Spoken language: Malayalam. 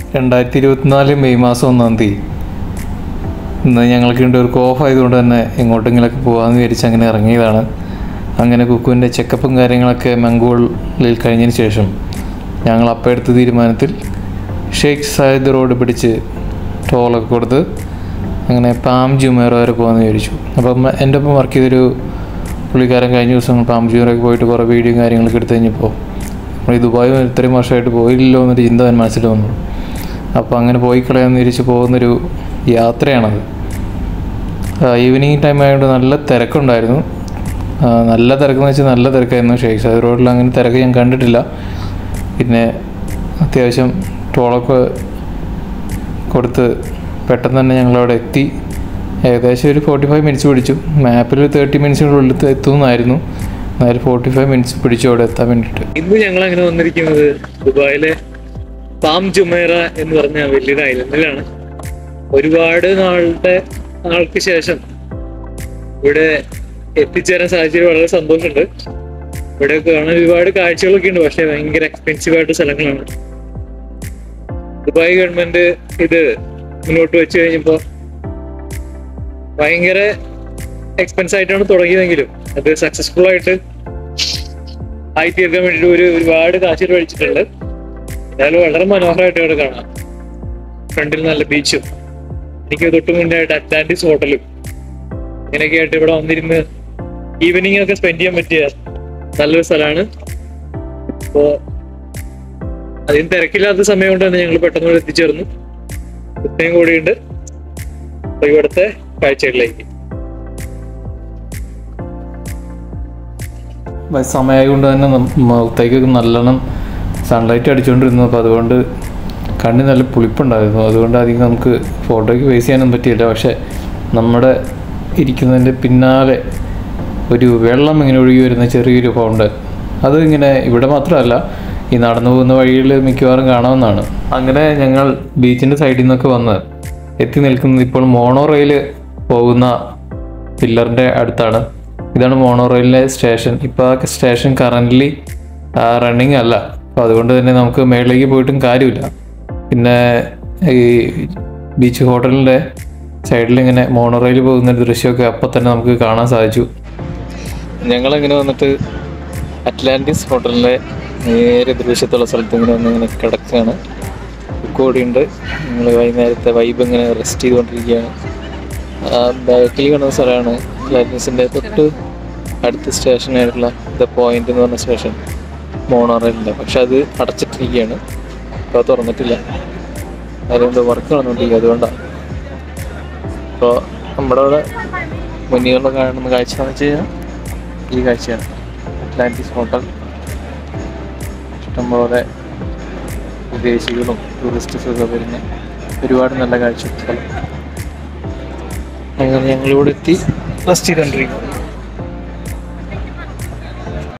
രണ്ടായിരത്തി ഇരുപത്തിനാല് മെയ് മാസം ഒന്നാം തീയതി ഇന്ന് ഞങ്ങൾക്ക് ഉണ്ട് ഒരു ഓഫ് ആയതുകൊണ്ട് തന്നെ എങ്ങോട്ടെങ്കിലൊക്കെ പോകാമെന്ന് വിചാരിച്ച് അങ്ങനെ ഇറങ്ങിയതാണ് അങ്ങനെ കുക്കുവിൻ്റെ ചെക്കപ്പും കാര്യങ്ങളൊക്കെ മംഗോളിൽ കഴിഞ്ഞതിന് ശേഷം ഞങ്ങൾ അപ്പം എടുത്ത തീരുമാനത്തിൽ ഷെയ്ഖ് സായിദ് റോഡ് പിടിച്ച് ടോളൊക്കെ കൊടുത്ത് അങ്ങനെ പാം ജുമേറ വരെ പോകാമെന്ന് വിചാരിച്ചു അപ്പം എൻ്റെ ഒപ്പം വർക്ക് ചെയ്തൊരു പുള്ളിക്കാരൻ കഴിഞ്ഞ ദിവസം പാം ജുമേറൊക്കെ പോയിട്ട് കുറേ വീഡിയോയും കാര്യങ്ങളൊക്കെ എടുത്തു കഴിഞ്ഞപ്പോൾ നമ്മൾ ഈ ദുബായ് ഇത്രയും വർഷമായിട്ട് പോയില്ലല്ലോ എന്നൊരു ചിന്ത അവൻ മനസ്സിൽ വന്നു അപ്പോൾ അങ്ങനെ പോയി കളയാമെന്ന് വിചാരിച്ച് പോകുന്നൊരു യാത്രയാണത് ഈവനിങ് ടൈം ആയതുകൊണ്ട് നല്ല തിരക്കുണ്ടായിരുന്നു ആ, നല്ല തിരക്കെന്ന് വെച്ചാൽ നല്ല തിരക്കായിരുന്നു ഷെയ്ഖ് സാദ് റോഡിൽ അങ്ങനെ തിരക്ക് ഞാൻ കണ്ടിട്ടില്ല പിന്നെ അത്യാവശ്യം ടോളൊക്കെ കൊടുത്ത് പെട്ടെന്ന് തന്നെ ഞങ്ങളവിടെ എത്തി ഏകദേശം ഒരു ഫോർട്ടി ഫൈവ് മിനിറ്റ്സ് പിടിച്ചു മാപ്പിൽ തേർട്ടി മിനിറ്റ്സിനുള്ളിൽ എത്തുമെന്നായിരുന്നു എന്നാലും ഫോർട്ടി ഫൈവ് മിനിറ്റ്സ് പിടിച്ചു അവിടെ എത്താൻ വേണ്ടിയിട്ട് ഇന്ന് ഞങ്ങൾ അങ്ങനെ വന്നിരിക്കുന്നത് ദുബായിലെ പാം ജുമേറ എന്ന് പറഞ്ഞ വലിയൊരു ഐലൻഡിലാണ് ഒരുപാട് നാളുടെ നാൾക്ക് ശേഷം ഇവിടെ എത്തിച്ചേരാൻ സാഹചര്യം വളരെ സന്തോഷമുണ്ട് ഇവിടെ കാണാൻ ഒരുപാട് കാഴ്ചകളൊക്കെ ഉണ്ട് പക്ഷെ ഭയങ്കര എക്സ്പെൻസീവ് ആയിട്ട് സ്ഥലങ്ങളാണ് ദുബായ് ഗവൺമെന്റ് ഇത് മുന്നോട്ട് വെച്ച് കഴിഞ്ഞപ്പോ ഭയങ്കര എക്സ്പെൻസ് ആയിട്ടാണ് തുടങ്ങിയതെങ്കിലും അത് സക്സസ്ഫുൾ ആയിട്ട് ആയി തീർക്കാൻ വേണ്ടിയിട്ട് ഒരു ഒരുപാട് കാശ് കഴിച്ചിട്ടുണ്ട് എന്നാലും വളരെ മനോഹരമായിട്ട് ഇവിടെ കാണാം ഫ്രണ്ടിൽ നല്ല ബീച്ചും എനിക്ക് തൊട്ട് മുന്നേ ആയിട്ട് അറ്റ്ലാന്റിസ് ഹോട്ടലും ഇങ്ങനെയൊക്കെ ആയിട്ട് ഇവിടെ വന്നിരുന്ന് ഈവനിങ് ഒക്കെ സ്പെൻഡ് ചെയ്യാൻ പറ്റിയ നല്ലൊരു സ്ഥലമാണ് അപ്പോ അതിന് തിരക്കില്ലാത്ത സമയം കൊണ്ട് തന്നെ ഞങ്ങൾ പെട്ടെന്ന് ഇവിടെ എത്തിച്ചേർന്നു കുട്ടയും കൂടിയുണ്ട് അപ്പൊ ഇവിടുത്തെ കാഴ്ചകളിലേക്ക് സമയമായതുകൊണ്ട് തന്നെ മുഖത്തേക്ക് നല്ലോണം സൺലൈറ്റ് അടിച്ചുകൊണ്ടിരുന്നു അപ്പോൾ അതുകൊണ്ട് കണ്ണിന് നല്ല പുളിപ്പുണ്ടായിരുന്നു അതുകൊണ്ട് അധികം നമുക്ക് ഫോട്ടോയ്ക്ക് ഫേസ് ചെയ്യാനൊന്നും പറ്റിയില്ല പക്ഷേ നമ്മുടെ ഇരിക്കുന്നതിൻ്റെ പിന്നാലെ ഒരു വെള്ളം ഇങ്ങനെ ഒഴുകി വരുന്ന ചെറിയൊരു ഫൗണ്ടൻ അത് ഇങ്ങനെ ഇവിടെ മാത്രമല്ല ഈ നടന്നു പോകുന്ന വഴിയിൽ മിക്കവാറും കാണാവുന്നതാണ് അങ്ങനെ ഞങ്ങൾ ബീച്ചിൻ്റെ സൈഡിൽ നിന്നൊക്കെ വന്ന് എത്തി നിൽക്കുന്നത് ഇപ്പോൾ മോണോ റെയിൽ പോകുന്ന പില്ലറിൻ്റെ അടുത്താണ് ഇതാണ് മോണോ റെയിലിലെ സ്റ്റേഷൻ ഇപ്പോൾ ആ സ്റ്റേഷൻ കറൻ്റ്ലി റണ്ണിങ് അല്ല അപ്പോൾ അതുകൊണ്ട് തന്നെ നമുക്ക് മേളിലേക്ക് പോയിട്ടും കാര്യമില്ല പിന്നെ ഈ ബീച്ച് ഹോട്ടലിൻ്റെ സൈഡിൽ ഇങ്ങനെ മോണോ റെയിൽ പോകുന്ന ഒരു ദൃശ്യമൊക്കെ അപ്പം തന്നെ നമുക്ക് കാണാൻ സാധിച്ചു ഞങ്ങളിങ്ങനെ വന്നിട്ട് അറ്റ്ലാന്റിസ് ഹോട്ടലിൻ്റെ നേരെ ദൃശ്യത്തുള്ള സ്ഥലത്ത് ഇങ്ങനെ വന്ന് ഇങ്ങനെ കിടക്കുകയാണ് കൂടിയുണ്ട് ഞങ്ങൾ വൈകുന്നേരത്തെ വൈബ് ഇങ്ങനെ റെസ്റ്റ് ചെയ്തുകൊണ്ടിരിക്കുകയാണ് ആ ബാക്കിൽ കാണുന്ന സ്ഥലമാണ് അറ്റ്ലാന്റിസിൻ്റെ തൊട്ട് അടുത്ത സ്റ്റേഷനായിട്ടുള്ള ദ പോയിന്റ് എന്ന് പറഞ്ഞ സ്റ്റേഷൻ മോണോറയിലിൻ്റെ പക്ഷെ അത് അടച്ചിട്ടിരിക്കുകയാണ് അപ്പോൾ അത് തുറന്നിട്ടില്ല അതുകൊണ്ട് വർക്ക് നടന്നുകൊണ്ടിരിക്കുക അതുകൊണ്ടാണ് അപ്പോൾ നമ്മുടെ അവിടെ മുന്നിലുള്ള കാണുന്ന കാഴ്ച എന്ന് വെച്ച് കഴിഞ്ഞാൽ ഈ കാഴ്ചയാണ് അറ്റ്ലാന്റിസ് ഹോട്ടൽ ഇഷ്ടംപോലെ വിദേശികളും ടൂറിസ്റ്റ്സൊക്കെ വരുന്ന ഒരുപാട് നല്ല കാഴ്ച സ്ഥലം അങ്ങനെ ഞങ്ങളിവിടെ എത്തി റെസ്റ്റ് ചെയ്തുകൊണ്ടിരിക്കും